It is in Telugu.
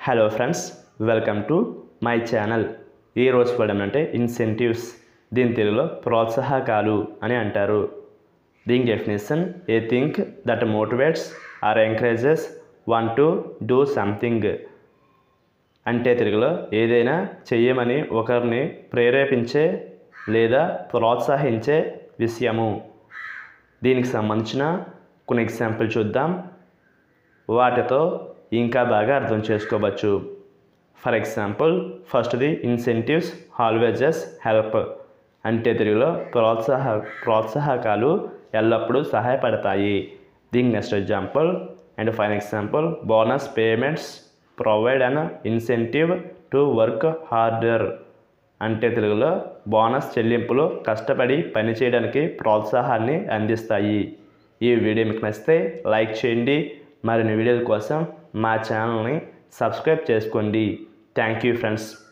hello friends welcome to my channel ఈ రోజు పడడం అంటే ఇన్సెంటివ్స్ దీని తెలుగులో ప్రోత్సాహకాలు అని అంటారు దీని definition a thing that motivates or encourages one to do something అంటే తెలుగులో ఏదైనా చెయ్యమని ఒకరిని ప్రేరేపించే లేదా ప్రోత్సహించే విషయము దీనికి సంబంధించిన కొన్ని ఎగ్జాంపుల్ చూద్దాం వాటితో ఇంకా బాగా అర్థం చేసుకోవచ్చు ఫర్ ఎగ్జాంపుల్ ఫస్ట్ది ఇన్సెంటివ్స్ ఆల్వేజెస్ హెల్ప్ అంటే తెలుగులో ప్రోత్సాహ ప్రోత్సాహకాలు ఎల్లప్పుడూ సహాయపడతాయి దీనికి next example and fine example bonus payments provide an incentive to work harder అంటే తెలుగులో బోనస్ చెల్లింపులు కష్టపడి పనిచేయడానికి ప్రోత్సాహాన్ని అందిస్తాయి ఈ వీడియో మీకు నచ్చితే లైక్ చేయండి మరిన్ని వీడియోల కోసం మా ఛానల్ని సబ్స్క్రైబ్ చేసుకోండి థ్యాంక్ యూ ఫ్రెండ్స్